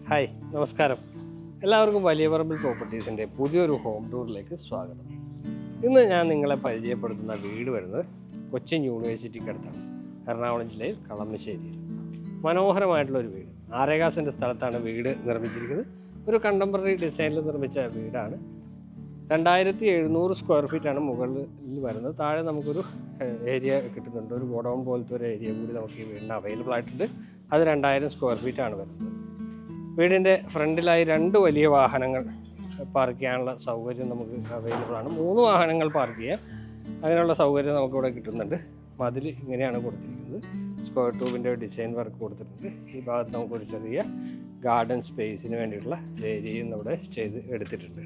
hi നമസ്കാരം എല്ലാവർക്കും വലിയ പറമ്പിൽ പ്രോപ്പർട്ടീസിൻ്റെ പുതിയൊരു ഹോം ടൂറിലേക്ക് സ്വാഗതം ഇന്ന് ഞാൻ നിങ്ങളെ പരിചയപ്പെടുത്തുന്ന വീട് വരുന്നത് കൊച്ചിൻ യൂണിവേഴ്സിറ്റിക്കടുത്താണ് എറണാകുളം ജില്ലയിൽ കളമശ്ശേരിയിൽ മനോഹരമായിട്ടുള്ള ഒരു വീട് ആരേകാസിൻ്റെ സ്ഥലത്താണ് വീട് നിർമ്മിച്ചിരിക്കുന്നത് ഒരു കണ്ടംപററി ഡിസൈനിൽ നിർമ്മിച്ച വീടാണ് രണ്ടായിരത്തി എഴുന്നൂറ് സ്ക്വയർ ഫീറ്റാണ് മുകളിൽ വരുന്നത് താഴെ നമുക്കൊരു ഏരിയ കിട്ടുന്നുണ്ട് ഒരു ഗോഡൗൺ പോലത്തെ ഒരു ഏരിയ കൂടി നമുക്ക് ഈ വീടിന് അവൈലബിൾ ആയിട്ടുണ്ട് അത് രണ്ടായിരം സ്ക്വയർ ഫീറ്റാണ് വരുന്നത് വീടിൻ്റെ ഫ്രണ്ടിലായി രണ്ട് വലിയ വാഹനങ്ങൾ പാർക്ക് ചെയ്യാനുള്ള സൗകര്യം നമുക്ക് അവൈലബിൾ ആണ് മൂന്ന് വാഹനങ്ങൾ പാർക്ക് ചെയ്യാം അതിനുള്ള സൗകര്യം നമുക്കിവിടെ കിട്ടുന്നുണ്ട് മതിൽ ഇങ്ങനെയാണ് കൊടുത്തിരിക്കുന്നത് സ്ക്വയർ ട്യൂബിൻ്റെ ഡിസൈൻ വർക്ക് കൊടുത്തിട്ടുണ്ട് ഈ ഭാഗത്ത് നമുക്കൊരു ചെറിയ ഗാർഡൻ സ്പേസിന് വേണ്ടിയിട്ടുള്ള ഏരിയയും ഇവിടെ ചെയ്ത് എടുത്തിട്ടുണ്ട്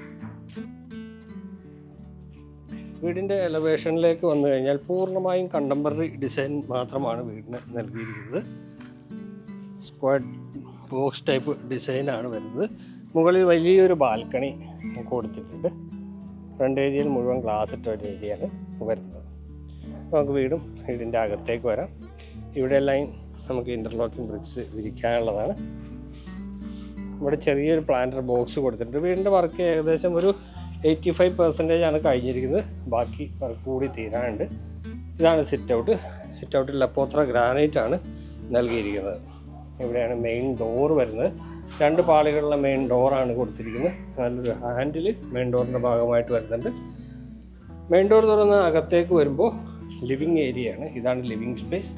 വീടിൻ്റെ എലവേഷനിലേക്ക് വന്നു കഴിഞ്ഞാൽ പൂർണ്ണമായും കണ്ടംപററി ഡിസൈൻ മാത്രമാണ് വീടിന് നൽകിയിരിക്കുന്നത് സ്ക്വയർ ബോക്സ് ടൈപ്പ് ഡിസൈനാണ് വരുന്നത് മുകളിൽ വലിയൊരു ബാൽക്കണി കൊടുത്തിട്ടുണ്ട് ഫ്രണ്ട് ഏരിയയിൽ മുഴുവൻ ഗ്ലാസ് ഇട്ട ഒരു ഏരിയയാണ് വരുന്നത് നമുക്ക് വീടും വീടിൻ്റെ അകത്തേക്ക് വരാം ഇവിടെ എല്ലാം നമുക്ക് ഇൻ്റർലോക്കിംഗ് ബ്രിക്സ് വിരിക്കാനുള്ളതാണ് ഇവിടെ ചെറിയൊരു പ്ലാന്റർ ബോക്സ് കൊടുത്തിട്ടുണ്ട് വീടിൻ്റെ വർക്ക് ഏകദേശം ഒരു എയ്റ്റി ഫൈവ് പെർസെൻറ്റേജ് ആണ് കഴിഞ്ഞിരിക്കുന്നത് ബാക്കി വർക്ക് കൂടി തീരാനുണ്ട് ഇതാണ് സിറ്റ് ഔട്ട് സിറ്റ് ഔട്ടിൽ ലപ്പോത്ര ഗ്രാനൈറ്റ് ആണ് നൽകിയിരിക്കുന്നത് ഇവിടെയാണ് മെയിൻ ഡോർ വരുന്നത് രണ്ട് പാളികളുള്ള മെയിൻ ഡോറാണ് കൊടുത്തിരിക്കുന്നത് നല്ലൊരു ഹാൻഡിൽ മെയിൻ ഡോറിൻ്റെ ഭാഗമായിട്ട് വരുന്നുണ്ട് മെയിൻ ഡോർ തുറന്ന് അകത്തേക്ക് വരുമ്പോൾ ലിവിങ് ഏരിയയാണ് ഇതാണ് ലിവിങ് സ്പേസ്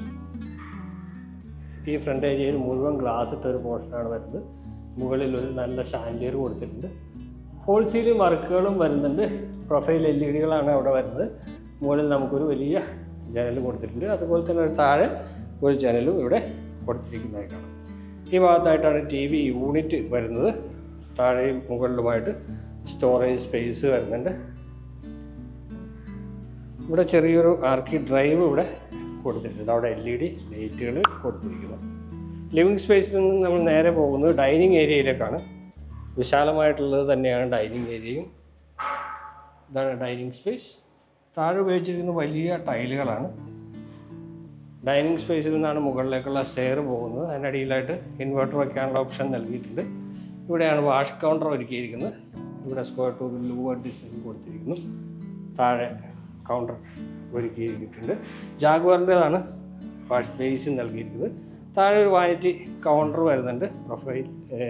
ഈ ഫ്രണ്ട് ഏരിയയിൽ മുഴുവൻ ഗ്ലാസ് ഇട്ട ഒരു പോർഷനാണ് വരുന്നത് മുകളിൽ ഒരു നല്ല ഷാൻഡിയർ കൊടുത്തിട്ടുണ്ട് ഫോൾ സീലിംഗ് വർക്കുകളും വരുന്നുണ്ട് പ്രൊഫൈൽ എൽ ഇ ഡികളാണ് അവിടെ വരുന്നത് മുകളിൽ നമുക്കൊരു വലിയ ജനൽ കൊടുത്തിട്ടുണ്ട് അതുപോലെ തന്നെ ഒരു താഴെ ഒരു ജനലും ഇവിടെ കൊടുത്തിരിക്കുന്നതായി കാണാം ഈ ഭാഗത്തായിട്ടാണ് ടി വി യൂണിറ്റ് വരുന്നത് താഴെയും മുകളിലുമായിട്ട് സ്റ്റോറേജ് സ്പേസ് വരുന്നുണ്ട് ഇവിടെ ചെറിയൊരു ആർക്കി ഡ്രൈവ് ഇവിടെ കൊടുത്തിട്ടുണ്ട് അവിടെ എൽ ഇ ഡി ലൈറ്റുകൾ കൊടുത്തിരിക്കുന്നു ലിവിങ് സ്പേസിൽ നിന്ന് നമ്മൾ നേരെ പോകുന്നത് ഡൈനിങ് ഏരിയയിലേക്കാണ് വിശാലമായിട്ടുള്ളത് തന്നെയാണ് ഡൈനിങ് ഏരിയയും ഇതാണ് ഡൈനിങ് സ്പേസ് താഴെ ഉപയോഗിച്ചിരിക്കുന്ന വലിയ ടൈലുകളാണ് ഡൈനിങ് സ്പേസിൽ നിന്നാണ് മുകളിലേക്കുള്ള സ്റ്റെയർ പോകുന്നത് അതിനടിയിലായിട്ട് ഇൻവെർട്ടർ വയ്ക്കാനുള്ള ഓപ്ഷൻ നൽകിയിട്ടുണ്ട് ഇവിടെയാണ് വാഷ് കൗണ്ടർ ഒരുക്കിയിരിക്കുന്നത് ഇവിടെ സ്ക്വയർ ടൂബിൽ ലൂവർ ഡിസൈൻ കൊടുത്തിരിക്കുന്നു താഴെ കൗണ്ടർ ഒരുക്കിയിരിക്കുന്നുണ്ട് ജാഗ്വറിൻ്റെതാണ് വാഷ് ബേസിൻ നൽകിയിരിക്കുന്നത് താഴെ ഒരു വാനിറ്റി കൗണ്ടർ വരുന്നുണ്ട് പ്രൊഫൈൽ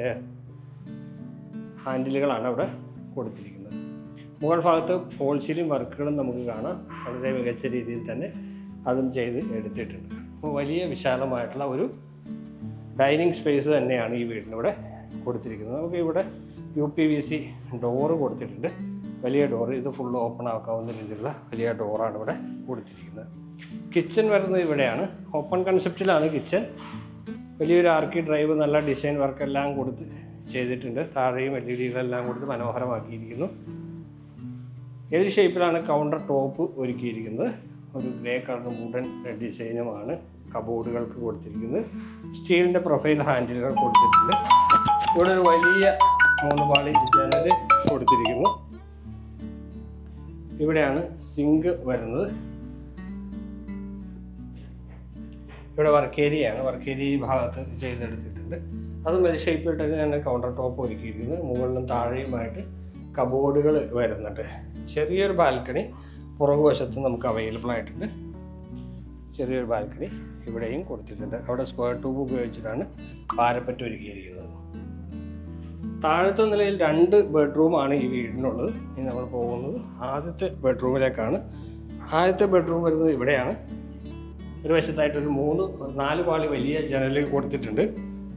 ഹാൻഡിലുകളാണ് അവിടെ കൊടുത്തിരിക്കുന്നത് മുകൾ ഭാഗത്ത് ഫോൾ സീലിംഗ് വർക്കുകളും നമുക്ക് കാണാം വളരെ മികച്ച രീതിയിൽ തന്നെ അതും ചെയ്ത് എടുത്തിട്ടുണ്ട് അപ്പോൾ വലിയ വിശാലമായിട്ടുള്ള ഒരു ഡൈനിങ് സ്പേസ് തന്നെയാണ് ഈ വീടിനിവിടെ കൊടുത്തിരിക്കുന്നത് നമുക്ക് ഇവിടെ U P V C door കൊടുത്തിട്ടുണ്ട് വലിയ ഡോറ് ഇത് ഫുള്ള് ഓപ്പൺ ആക്കാവുന്ന രീതിയിലുള്ള വലിയ ഡോറാണ് ഇവിടെ കൊടുത്തിരിക്കുന്നത് കിച്ചൺ വരുന്നത് ഇവിടെയാണ് ഓപ്പൺ കൺസെപ്റ്റിലാണ് കിച്ചൺ വലിയൊരു ആർക്കി ഡ്രൈവ് നല്ല ഡിസൈൻ വർക്കെല്ലാം കൊടുത്ത് ചെയ്തിട്ടുണ്ട് താഴെയും എൽ ഇ ഡികളെല്ലാം കൊടുത്ത് മനോഹരമാക്കിയിരിക്കുന്നു എൽ ഷേപ്പിലാണ് കൗണ്ടർ ടോപ്പ് ഒരുക്കിയിരിക്കുന്നത് ഒരു ഗ്രേ കളർ വുഡൻ ഡിസൈനുമാണ് കബോർഡുകൾക്ക് കൊടുത്തിരിക്കുന്നത് സ്റ്റീലിൻ്റെ പ്രൊഫൈൽ ഹാൻഡിലുകൾ കൊടുത്തിട്ടുണ്ട് ഇവിടെ ഒരു വലിയ മൂന്ന് പാളി ജനൽ കൊടുത്തിരിക്കുന്നു ഇവിടെയാണ് സിങ്ക് വരുന്നത് ഇവിടെ വർക്ക് ഏരിയയാണ് വർക്ക് ഏരിയ ഈ ഭാഗത്ത് ചെയ്തെടുത്തിട്ടുണ്ട് അത് മെൽ ഷേപ്പിലിട്ടൊക്കെ തന്നെ കൗണ്ടർ ടോപ്പ് ഒരുക്കിയിരിക്കുന്നത് മുകളിലും താഴെയുമായിട്ട് കബോർഡുകൾ വരുന്നുണ്ട് ചെറിയൊരു ബാൽക്കണി പുറകുവശത്ത് നമുക്ക് അവൈലബിൾ ആയിട്ടുണ്ട് ചെറിയൊരു ബാൽക്കണി ഇവിടെയും കൊടുത്തിട്ടുണ്ട് അവിടെ സ്ക്വയർ ട്യൂബ് ഉപയോഗിച്ചിട്ടാണ് പാരപ്പറ്റ് ഒരുക്കിയിരിക്കുന്നത് താഴത്തെ നിലയിൽ രണ്ട് ബെഡ്റൂമാണ് ഈ വീടിനുള്ളത് ഇനി നമ്മൾ പോകുന്നത് ആദ്യത്തെ ബെഡ്റൂമിലേക്കാണ് ആദ്യത്തെ ബെഡ്റൂം വരുന്നത് ഇവിടെയാണ് ഒരു വശത്തായിട്ട് ഒരു മൂന്ന് നാല് പാളി വലിയ ജനൽ കൊടുത്തിട്ടുണ്ട്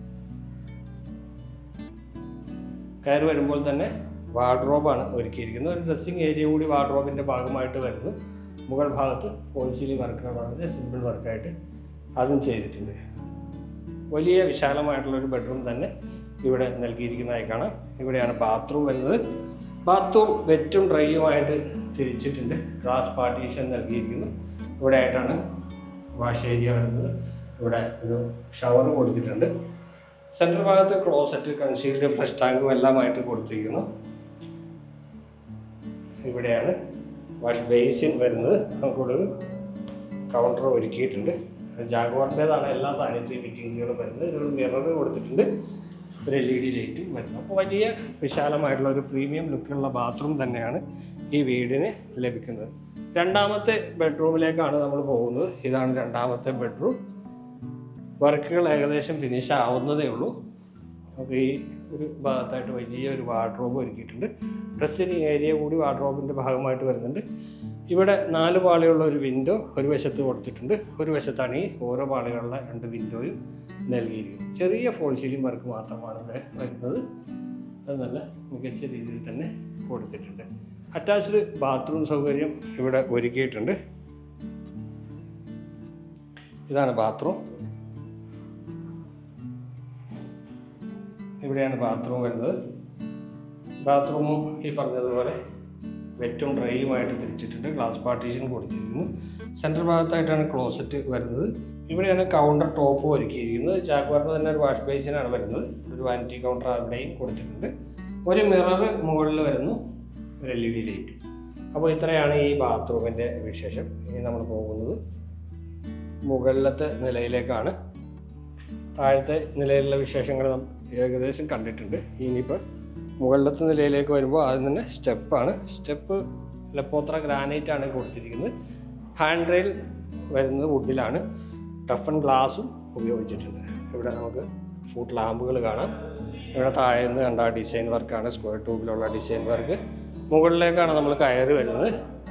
കയറി വരുമ്പോൾ തന്നെ വാർഡ്രോബാണ് ഒരുക്കിയിരിക്കുന്നത് ഒരു ഡ്രസ്സിങ് ഏരിയ കൂടി വാർഡ്രോബിൻ്റെ ഭാഗമായിട്ട് വരുന്നു മുകൾ ഭാഗത്ത് പോളിസിലി വർക്കുകളാണ് സിമ്പിൾ വർക്കായിട്ട് അതും ചെയ്തിട്ടുണ്ട് വലിയ വിശാലമായിട്ടുള്ള ഒരു ബെഡ്റൂം തന്നെ ഇവിടെ നൽകിയിരിക്കുന്നതായി കാണാം ഇവിടെയാണ് ബാത്റൂം വരുന്നത് ബാത്റൂം വെറ്റും ഡ്രൈയുമായിട്ട് തിരിച്ചിട്ടുണ്ട് ഗ്ലാസ് പാർട്ടീഷൻ നൽകിയിരിക്കുന്നു ഇവിടെ ആയിട്ടാണ് വാഷ് ഏരിയ വരുന്നത് ഇവിടെ ഒരു ഷവർ കൊടുത്തിട്ടുണ്ട് സെൻട്രൽ ഭാഗത്ത് ക്ലോസറ്റ് കൺസീൽഡ് ഫ്ലഷ് ടാങ്കും എല്ലാമായിട്ട് കൊടുത്തിരിക്കുന്നു ഇവിടെയാണ് വാഷ് ബേസിൻ വരുന്നത് നമുക്കിവിടെ ഒരു കൗണ്ടർ ഒരുക്കിയിട്ടുണ്ട് ജാഗ്വാറിൻ്റെതാണ് എല്ലാ സാനിറ്ററി ഫിറ്റിങ്സുകളും വരുന്നത് ഒരു മിറർ കൊടുത്തിട്ടുണ്ട് ഒരു എൽ ഇ ഡി ലൈറ്റും വരുന്നു അപ്പോൾ വലിയ വിശാലമായിട്ടുള്ള ഒരു പ്രീമിയം ലുക്കിലുള്ള ബാത്റൂം തന്നെയാണ് ഈ വീടിന് ലഭിക്കുന്നത് രണ്ടാമത്തെ ബെഡ്റൂമിലേക്കാണ് നമ്മൾ പോകുന്നത് ഇതാണ് രണ്ടാമത്തെ ബെഡ്റൂം വർക്കുകൾ ഏകദേശം ഫിനിഷ് ആവുന്നതേ ഉള്ളൂ നമുക്ക് ഈ ഒരു ഭാഗത്തായിട്ട് വലിയ ഒരു വാർഡ്രോബ് ഒരുക്കിയിട്ടുണ്ട് ഡ്രസ്സിങ് ഏരിയ കൂടി വാർഡ്രോബിൻ്റെ ഭാഗമായിട്ട് വരുന്നുണ്ട് ഇവിടെ നാല് പാളിയുള്ള ഒരു വിൻഡോ ഒരു വശത്ത് കൊടുത്തിട്ടുണ്ട് ഒരു വശത്താണ് ഈ ഓരോ പാളികളുള്ള രണ്ട് വിൻഡോയും നൽകിയിരിക്കുന്നത് ചെറിയ ഫോൾ സീലിംഗ് വർക്ക് മാത്രമാണ് ഇവിടെ വരുന്നത് അത് നല്ല മികച്ച രീതിയിൽ തന്നെ കൊടുത്തിട്ടുണ്ട് അറ്റാച്ച്ഡ് ബാത്റൂം സൗകര്യം ഇവിടെ ഒരുക്കിയിട്ടുണ്ട് ഇതാണ് ബാത്റൂം ഇവിടെയാണ് ബാത്റൂം വരുന്നത് ബാത്റൂമും ഈ പറഞ്ഞതുപോലെ വെറ്റും ഡ്രൈയുമായിട്ട് തിരിച്ചിട്ടുണ്ട് ഗ്ലാസ് പാർട്ടീഷൻ കൊടുത്തിരിക്കുന്നു സെൻട്രൽ ഭാഗത്തായിട്ടാണ് ക്ലോസറ്റ് വരുന്നത് ഇവിടെയാണ് കൗണ്ടർ ടോപ്പ് ഒരുക്കിയിരിക്കുന്നത് ജാഗ്വാറിന് തന്നെ ഒരു വാഷ് ബേസിനാണ് വരുന്നത് ഒരു വാനിറ്റി കൗണ്ടർ അവിടെയും കൊടുത്തിട്ടുണ്ട് ഒരു മിറർ മുകളിൽ വരുന്നു ഒരു എൽ ഇ ഡി ലൈറ്റ് അപ്പോൾ ഇത്രയാണ് ഈ ബാത്റൂമിൻ്റെ വിശേഷം ഇനി നമ്മൾ പോകുന്നത് മുകളിലത്തെ നിലയിലേക്കാണ് താഴത്തെ നിലയിലുള്ള വിശേഷങ്ങൾ നാം ഏകദേശം കണ്ടിട്ടുണ്ട് ഇനിയിപ്പോൾ മുകളിലത്തെ നിലയിലേക്ക് വരുമ്പോൾ ആദ്യം തന്നെ സ്റ്റെപ്പാണ് സ്റ്റെപ്പ് ലപ്പോത്ര ഗ്രാനൈറ്റ് ആണ് കൊടുത്തിരിക്കുന്നത് ഹാൻഡ് റെയിൽ വരുന്നത് വുഡിലാണ് ടഫൻ ഗ്ലാസും ഉപയോഗിച്ചിട്ടുണ്ട് ഇവിടെ നമുക്ക് ഫുഡ് ലാമ്പുകൾ കാണാം ഇവിടെ താഴെ നിന്ന് കണ്ട ഡിസൈൻ വർക്കാണ് സ്ക്വയർ ട്യൂബിലുള്ള ഡിസൈൻ വർക്ക് മുകളിലേക്കാണ് നമ്മൾ കയറി വരുന്നത്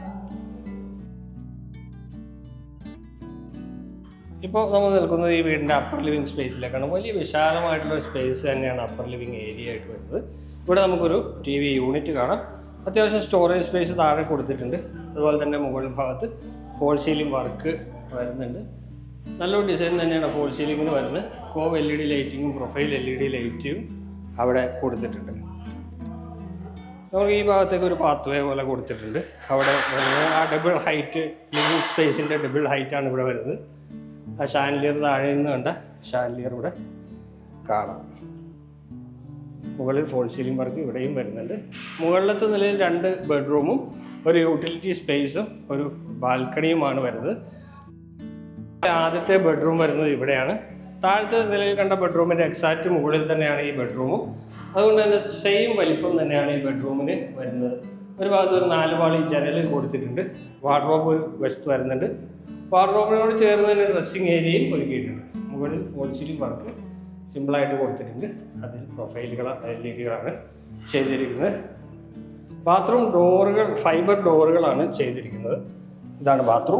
ഇപ്പോൾ നമ്മൾ നിൽക്കുന്നത് ഈ വീടിൻ്റെ അപ്പർ ലിവിങ് സ്പേസിലേക്കാണ് വലിയ വിശാലമായിട്ടുള്ള സ്പേസ് തന്നെയാണ് അപ്പർ ലിവിങ് ഏരിയ ആയിട്ട് വരുന്നത് ഇവിടെ നമുക്കൊരു ടി വി യൂണിറ്റ് കാണാം അത്യാവശ്യം സ്റ്റോറേജ് സ്പേസ് താഴെ കൊടുത്തിട്ടുണ്ട് അതുപോലെ തന്നെ മുകൾ ഭാഗത്ത് ഫോൾ സീലിംഗ് വർക്ക് വരുന്നുണ്ട് നല്ലൊരു ഡിസൈൻ തന്നെയാണ് ഫോൾ സീലിങ്ങിന് വരുന്നത് കോവ് എൽ ഇ ഡി ലൈറ്റിങ്ങും പ്രൊഫൈൽ എൽ ഇ ഡി ലൈറ്റും അവിടെ കൊടുത്തിട്ടുണ്ട് നമുക്ക് ഈ ഭാഗത്തേക്ക് ഒരു പാത്ത് വേ പോലെ കൊടുത്തിട്ടുണ്ട് അവിടെ വരുന്നത് ആ ഡബിൾ ഹൈറ്റ് ലിവിങ് സ്പേസിൻ്റെ ഡബിൾ ഹൈറ്റാണ് ഇവിടെ വരുന്നത് ആ ഷാൻലിയർ താഴെ നിന്ന് കണ്ട ഷാൻലിയർ ഇവിടെ കാണാം മുകളിൽ ഫോൾ സീലിംഗ് വർക്ക് ഇവിടെയും വരുന്നുണ്ട് മുകളിലത്തെ നിലയിൽ രണ്ട് ബെഡ്റൂമും ഒരു യൂട്ടിലിറ്റി സ്പേസും ഒരു ബാൽക്കണിയുമാണ് വരുന്നത് ആദ്യത്തെ ബെഡ്റൂം വരുന്നത് ഇവിടെയാണ് താഴത്തെ നിലയിൽ കണ്ട ബെഡ്റൂമിൻ്റെ എക്സാക്റ്റ് മുകളിൽ തന്നെയാണ് ഈ ബെഡ്റൂമും അതുകൊണ്ട് തന്നെ സെയിം വലിപ്പം തന്നെയാണ് ഈ ബെഡ്റൂമിന് വരുന്നത് ഒരു ഭാഗത്ത് ഒരു നാല് പാളി ജനൽ കൊടുത്തിട്ടുണ്ട് വാർഡ്രോബ് ഒരു വശത്ത് വരുന്നുണ്ട് വാർഡ്രോബിനോട് ചേർന്ന് തന്നെ ഡ്രസ്സിങ് ഏരിയയും ഒരുക്കിയിട്ടുണ്ട് മുകളിൽ ഫോൾ സീലിംഗ് വർക്ക് സിമ്പിളായിട്ട് കൊടുത്തിട്ടുണ്ട് അതിൽ പ്രൊഫൈലുകൾ എൽ ഇ ഡികളാണ് ചെയ്തിരിക്കുന്നത് ബാത്റൂം ഡോറുകൾ ഫൈബർ ഡോറുകളാണ് ചെയ്തിരിക്കുന്നത് ഇതാണ് ബാത്റൂം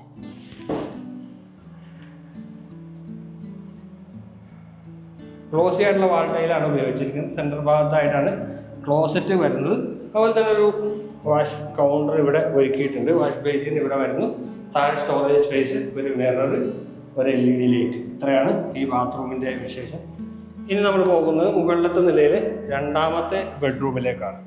ക്ലോസി ആയിട്ടുള്ള വാൾ ടൈലാണ് ഉപയോഗിച്ചിരിക്കുന്നത് സെൻറ്റർ ഭാഗത്തായിട്ടാണ് ക്ലോസറ്റ് വരുന്നത് അതുപോലെ തന്നെ ഒരു വാഷ് കൗണ്ടർ ഇവിടെ ഒരുക്കിയിട്ടുണ്ട് വാഷ് ബേസിൻ ഇവിടെ വരുന്നു താഴെ സ്റ്റോറേജ് സ്പേസ് ഒരു മിറർ ഒരു എൽ ഇ ഡി ലൈറ്റ് ഇത്രയാണ് ഈ ബാത്റൂമിൻ്റെ വിശേഷം ഇനി നമ്മൾ പോകുന്നത് മുകളിലത്തെ നിലയിൽ രണ്ടാമത്തെ ബെഡ്റൂമിലേക്കാണ്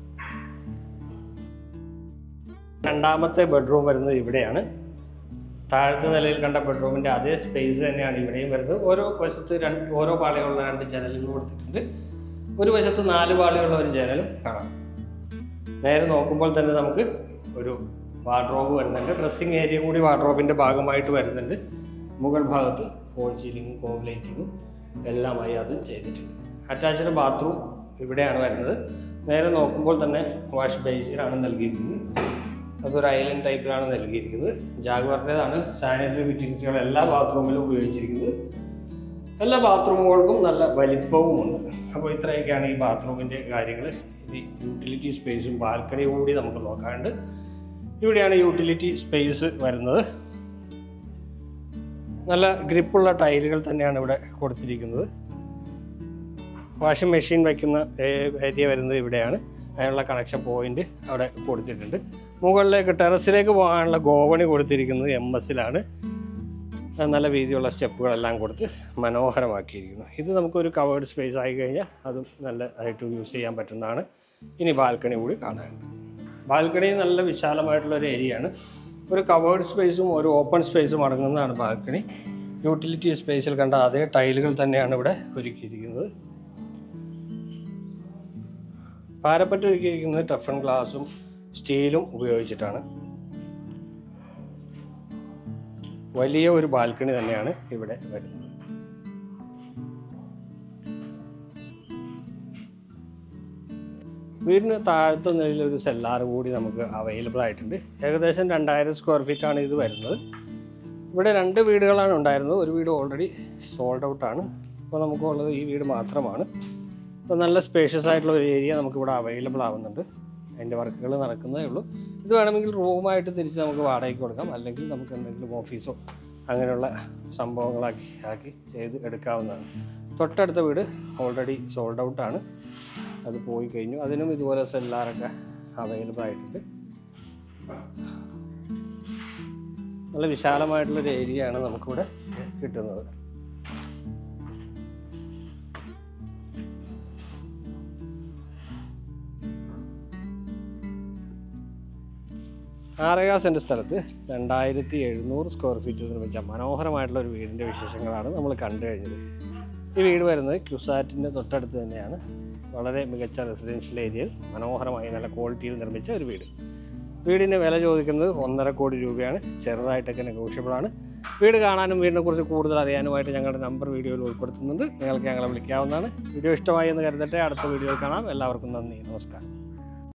രണ്ടാമത്തെ ബെഡ്റൂം വരുന്നത് ഇവിടെയാണ് താഴത്തെ നിലയിൽ കണ്ട ബെഡ്റൂമിൻ്റെ അതേ സ്പേസ് തന്നെയാണ് ഇവിടെയും വരുന്നത് ഓരോ വശത്ത് രണ്ട് ഓരോ പാളികളുള്ള രണ്ട് ജനലുകൾ കൊടുത്തിട്ടുണ്ട് ഒരു വശത്ത് നാല് പാളിയുള്ള ഒരു ജനലും കാണാം നേരെ നോക്കുമ്പോൾ തന്നെ നമുക്ക് ഒരു വാർഡ്രോബ് വരുന്നുണ്ട് ഡ്രസ്സിങ് ഏരിയ കൂടി വാർഡ്രോബിൻ്റെ ഭാഗമായിട്ട് വരുന്നുണ്ട് മുകൾ ഭാഗത്ത് ഫോൾ സീലിങ്ങും കോവ് ലൈറ്റിങ്ങും എല്ലാമായി അത് ചെയ്തിട്ടുണ്ട് അറ്റാച്ച്ഡ് ബാത്റൂം ഇവിടെയാണ് വരുന്നത് നേരെ നോക്കുമ്പോൾ തന്നെ വാഷ് ബേസിനാണ് നൽകിയിരിക്കുന്നത് അതൊരു ഐലൻഡ് ടൈപ്പിലാണ് നൽകിയിരിക്കുന്നത് ജാഗ്വാറിൻ്റെതാണ് സാനിറ്ററി ഫിറ്റിങ്സുകൾ എല്ലാ ബാത്റൂമിലും ഉപയോഗിച്ചിരിക്കുന്നത് എല്ലാ ബാത്റൂമുകൾക്കും നല്ല വലിപ്പവുമുണ്ട് അപ്പോൾ ഇത്രയൊക്കെയാണ് ഈ ബാത്റൂമിൻ്റെ കാര്യങ്ങൾ ഇനി യൂട്ടിലിറ്റി സ്പേസും ബാൽക്കണിയും കൂടി നമുക്ക് നോക്കാനുണ്ട് ഇവിടെയാണ് യൂട്ടിലിറ്റി സ്പേസ് വരുന്നത് നല്ല ഗ്രിപ്പുള്ള ടൈലുകൾ തന്നെയാണ് ഇവിടെ കൊടുത്തിരിക്കുന്നത് വാഷിംഗ് മെഷീൻ വയ്ക്കുന്ന ഏരിയ വരുന്നത് ഇവിടെയാണ് അതിനുള്ള കണക്ഷൻ പോയിന്റ് അവിടെ കൊടുത്തിട്ടുണ്ട് മുകളിലേക്ക് ടെറസിലേക്ക് പോകാനുള്ള ഗോവണി കൊടുത്തിരിക്കുന്നത് എം എസിലാണ് നല്ല വീതിയുള്ള സ്റ്റെപ്പുകളെല്ലാം കൊടുത്ത് മനോഹരമാക്കിയിരിക്കുന്നു ഇത് നമുക്കൊരു കവേർഡ് സ്പേസ് ആയി കഴിഞ്ഞാൽ അതും നല്ല ആയിട്ട് യൂസ് ചെയ്യാൻ പറ്റുന്നതാണ് ഇനി ബാൽക്കണി കൂടി കാണാനുണ്ട് ബാൽക്കണി നല്ല വിശാലമായിട്ടുള്ള ഒരു ഏരിയയാണ് ഒരു കവേർഡ് സ്പേസും ഒരു ഓപ്പൺ സ്പേസും അടങ്ങുന്നതാണ് ബാൽക്കണി യൂട്ടിലിറ്റി സ്പേസിൽ കണ്ട അതേ ടൈലുകൾ തന്നെയാണ് ഇവിടെ ഒരുക്കിയിരിക്കുന്നത് പാരപ്പറ്റ് ഒരുക്കിയിരിക്കുന്നത് ടഫൺ ഗ്ലാസും സ്റ്റീലും ഉപയോഗിച്ചിട്ടാണ് വലിയ ഒരു ബാൽക്കണി തന്നെയാണ് ഇവിടെ വരുന്നത് വീടിന് താഴത്തെ നിലയിൽ ഒരു സെല്ലാർ കൂടി നമുക്ക് അവൈലബിൾ ആയിട്ടുണ്ട് ഏകദേശം രണ്ടായിരം സ്ക്വയർ ഫീറ്റ് ആണ് ഇത് വരുന്നത് ഇവിടെ രണ്ട് വീടുകളാണ് ഉണ്ടായിരുന്നത് ഒരു വീട് ഓൾറെഡി സോൾഡ് ഔട്ടാണ് ഇപ്പോൾ നമുക്കുള്ളത് ഈ വീട് മാത്രമാണ് അപ്പോൾ നല്ല സ്പേഷ്യസ് ആയിട്ടുള്ള ഒരു ഏരിയ നമുക്കിവിടെ അവൈലബിൾ ആവുന്നുണ്ട് അതിൻ്റെ വർക്കുകൾ നടക്കുന്നതേ ഉള്ളൂ ഇത് വേണമെങ്കിൽ റൂമായിട്ട് തിരിച്ച് നമുക്ക് വാടകയ്ക്ക് കൊടുക്കാം അല്ലെങ്കിൽ നമുക്ക് എന്തെങ്കിലും ഓഫീസോ അങ്ങനെയുള്ള സംഭവങ്ങളാക്കി ആക്കി ചെയ്ത് എടുക്കാവുന്നതാണ് തൊട്ടടുത്ത വീട് ഓൾറെഡി സോൾഡ് ഔട്ടാണ് അത് പോയി കഴിഞ്ഞു അതിനും ഇതുപോലെ സെല്ലാറൊക്കെ അവൈലബിൾ ആയിട്ടുണ്ട് നല്ല വിശാലമായിട്ടുള്ളൊരു ഏരിയ ആണ് നമുക്കിവിടെ കിട്ടുന്നത് ആറേകാ സെൻറ്റ് സ്ഥലത്ത് രണ്ടായിരത്തി എഴുന്നൂറ് സ്ക്വയർ ഫീറ്റ് നിർമ്മിച്ച മനോഹരമായിട്ടുള്ള ഒരു വീടിൻ്റെ വിശേഷങ്ങളാണ് നമ്മൾ കണ്ടു കഴിഞ്ഞത് ഈ വീട് വരുന്നത് ക്യുസാറ്റിൻ്റെ തൊട്ടടുത്ത് തന്നെയാണ് വളരെ മികച്ച റെസിഡൻഷ്യൽ ഏരിയയിൽ മനോഹരമായി നല്ല ക്വാളിറ്റിയിൽ നിർമ്മിച്ച ഒരു വീട് വീടിന് വില ചോദിക്കുന്നത് ഒന്നര കോടി രൂപയാണ് ചെറുതായിട്ടൊക്കെ നെഗോഷ്യബിൾ ആണ് വീട് കാണാനും വീടിനെ കുറിച്ച് കൂടുതൽ അറിയാനുമായിട്ട് ഞങ്ങളുടെ നമ്പർ വീഡിയോയിൽ ഉൾപ്പെടുത്തുന്നുണ്ട് നിങ്ങൾക്ക് ഞങ്ങളെ വിളിക്കാവുന്നതാണ് വീഡിയോ ഇഷ്ടമായി എന്ന് കരുതട്ടെ അടുത്ത വീഡിയോയിൽ കാണാം എല്ലാവർക്കും നന്ദി നമസ്കാരം